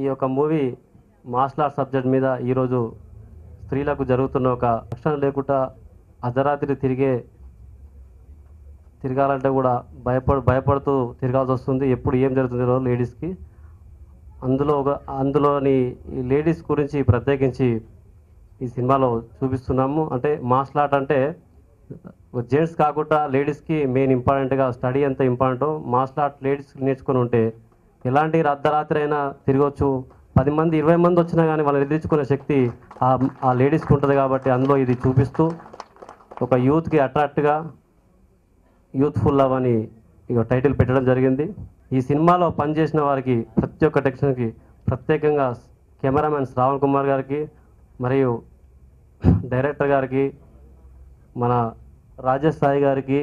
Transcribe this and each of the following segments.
యొక్క movie martial arts subject మీద ఈరోజు స్త్రీలకు జరుగుతున్న ఒక రక్షణ లేకుండా అర్ధరాత్రి తిరిగే తిరగాలంటే కూడా భయపడ భయపడుతూ తిరగాల్సి వస్తుంది ఎప్పుడు ఏం జరుగుతుందో లేడీస్కి అందులో ఒక అందులోని ఈ లేడీస్ గురించి ప్రత్యేకించి ఈ సినిమాలో చూపిస్తున్నాము అంటే మార్షల్ ఆర్ట్ అంటే జెంట్స్ కాకుండా లేడీస్కి మెయిన్ ఇంపార్టెంట్గా స్టడీ ఎంత ఇంపార్టెంటో మార్షల్ ఆర్ట్ లేడీస్ నేర్చుకుని ఉంటే ఎలాంటి అర్ధరాత్రి అయినా తిరగవచ్చు పది మంది ఇరవై మంది వచ్చినా కానీ వాళ్ళని ఎదిరించుకునే శక్తి ఆ ఆ లేడీస్కి ఉంటుంది కాబట్టి అందులో ఇది చూపిస్తూ ఒక యూత్కి అట్రాక్ట్గా యూత్ఫుల్ లవ్ అని ఇక టైటిల్ పెట్టడం జరిగింది ఈ సినిమాలో పనిచేసిన వారికి ప్రతి ఒక్క టెక్షన్కి ప్రత్యేకంగా కెమెరామెన్ శ్రావణ్ కుమార్ గారికి మరియు డైరెక్టర్ గారికి మన రాజేష్ సాయి గారికి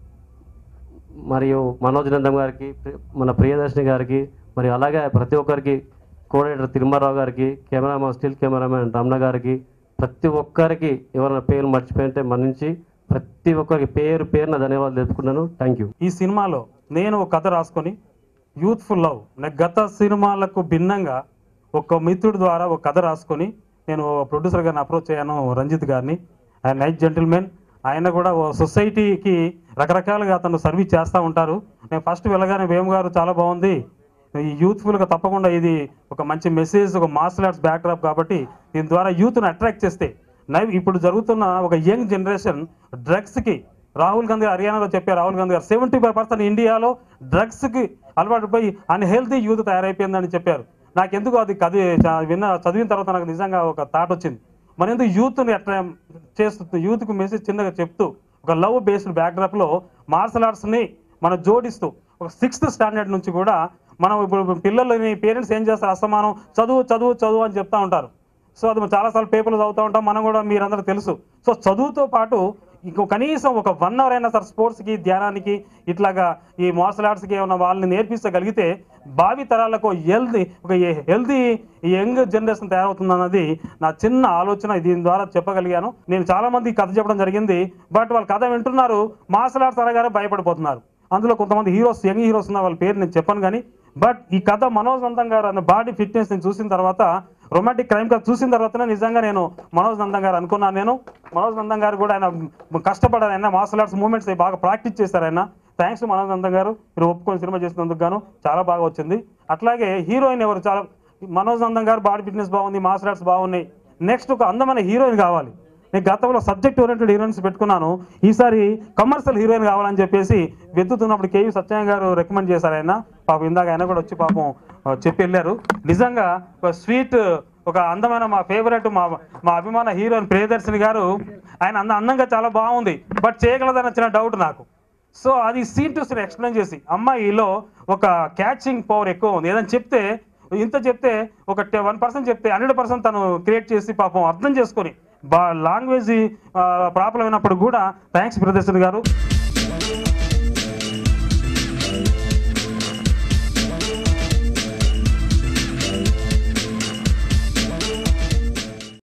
మరియు మనోజ్ నందం గారికి ప్రి- మన ప్రియదర్శిని గారికి మరియు అలాగే ప్రతి ఒక్కరికి కోఆర్డినేటర్ తిరుమలరావు గారికి కెమెరామెన్ స్టిల్ కెమెరామెన్ రమణ గారికి ప్రతి ఒక్కరికి ఎవరైనా పేరు మర్చిపోయింటే మన్నించి ప్రతి ఒక్కరికి పేరు పేరున ధన్యవాదాలు తెలుపుకున్నాను థ్యాంక్ యూ ఈ సినిమాలో నేను ఒక కథ రాసుకొని యూత్ఫుల్ లవ్ నాకు గత సినిమాలకు భిన్నంగా ఒక మిత్రుడి ద్వారా ఒక కథ రాసుకొని నేను ప్రొడ్యూసర్ గారిని అప్రోచ్ అయ్యాను రంజిత్ గారిని ఆయన నైట్ జెంటిల్మెన్ ఆయన కూడా ఓ సొసైటీకి రకరకాలుగా అతను సర్వీస్ చేస్తూ ఉంటారు నేను ఫస్ట్ వెళ్ళగానే వేము గారు చాలా బాగుంది ఈ యూత్ఫుల్గా తప్పకుండా ఇది ఒక మంచి మెసేజ్ ఒక మార్షల్ ఆర్ట్స్ బ్యాక్డ్రాప్ కాబట్టి దీని ద్వారా యూత్ని అట్రాక్ట్ చేస్తే నై ఇప్పుడు జరుగుతున్న ఒక యంగ్ జనరేషన్ డ్రగ్స్కి రాహుల్ గాంధీ హర్యానాలో చెప్పారు రాహుల్ గాంధీ గారు సెవెంటీ ఫైవ్ పర్సెంట్ ఇండియాలో డ్రగ్స్కి అలవాటు పోయి అన్హెల్తీ యూత్ తయారైపోయిందని చెప్పారు నాకెందుకు అది కది చ- విన్న చదివిన తర్వాత నాకు నిజంగా ఒక థాట్ వచ్చింది మరి ఎందుకు యూత్ని అట్లా చేస్తూ యూత్కు మెసేజ్ చిన్నగా చెప్తూ ఒక లవ్ బేస్డ్ బ్యాక్డ్రాప్లో మార్షల్ ఆర్ట్స్ని మనం జోడిస్తూ ఒక సిక్స్త్ స్టాండర్డ్ నుంచి కూడా మనం ఇప్పుడు పిల్లలని పేరెంట్స్ ఏం చేస్తారు అసమానం చదువు చదువు చదువు అని చెప్తా ఉంటారు సో అది మనం చాలాసార్లు పేపర్లు చదువుతూ ఉంటాం మనం కూడా మీరందరూ తెలుసు సో చదువుతో పాటు ఇంకో కనీసం ఒక వన్ అవర్ అయినా సార్ స్పోర్ట్స్కి ధ్యానానికి ఇట్లాగా ఈ మార్షల్ ఆర్ట్స్కి ఏమైనా వాళ్ళని నేర్పించగలిగితే భావి తరాలకు హెల్తీ ఒక హెల్తీ యంగ్ జనరేషన్ తయారవుతుందన్నది నా చిన్న ఆలోచన దీని ద్వారా చెప్పగలిగాను నేను చాలా మంది కథ చెప్పడం జరిగింది బట్ వాళ్ళు కథ వింటున్నారు మార్షల్ ఆర్ట్స్ అనగానే భయపడిపోతున్నారు అందులో కొంతమంది హీరోస్ యంగ్ హీరోస్ ఉన్న వాళ్ళ పేరు నేను చెప్పను కానీ బట్ ఈ కథ మనోజ్ నందం గారు అన్న బాడీ ఫిట్నెస్ నేను చూసిన తర్వాత రొమాంటిక్ క్రైమ్ కథ చూసిన తర్వాతనే నిజంగా నేను మనోజ్ నందం గారు అనుకున్నాను నేను మనోజ్ నందం గారు కూడా ఆయన కష్టపడారు ఆయన మార్షల్ ఆర్ట్స్ మూమెంట్స్ బాగా ప్రాక్టీస్ చేశారు ఆయన థ్యాంక్స్ మనోజ్ నందం గారు మీరు ఒప్పుకొని సినిమా చేసినందుకు గాను చాలా బాగా వచ్చింది అట్లాగే హీరోయిన్ ఎవరు చాలా మనోజ్ నందం గారు బాడీ ఫిట్నెస్ బాగుంది మార్షల్ ఆర్ట్స్ బాగున్నాయి నెక్స్ట్ ఒక అందమైన హీరోయిన్ కావాలి నేను గతంలో సబ్జెక్ట్ ఓరియంటెడ్ హీరోయిన్స్ పెట్టుకున్నాను ఈసారి కమర్షియల్ హీరోయిన్ కావాలని చెప్పేసి వెతుకుతున్నప్పుడు కేవీ సత్యం గారు రికమెండ్ చేశారు ఆయన పాపం ఇందాక ఆయన కూడా వచ్చి పాపం ఆ, చెప్పి వెళ్ళారు నిజంగా ఒక స్వీట్ ఒక అందమైన మా ఫేవరెట్ మా మా అభిమాన హీరోయిన్ ప్రియదర్శిని గారు ఆయన అంద అందంగా చాలా బాగుంది బట్ చేయగలదని వచ్చిన డౌట్ నాకు సో అది సీన్ టు సీన్ ఎక్స్ప్లెయిన్ చేసి అమ్మాయిలో ఒక క్యాచింగ్ పవర్ ఎక్కువ ఉంది ఏదైనా చెప్తే ఇంత చెప్తే ఒక వన్ పర్సెంట్ చెప్తే హండ్రెడ్ పర్సెంట్ తను క్రియేట్ చేసి పాపం అర్థం చేసుకొని బా లాంగ్వేజ్ ప్రాబ్లం అయినప్పుడు కూడా థ్యాంక్స్ ప్రదర్శన్ గారు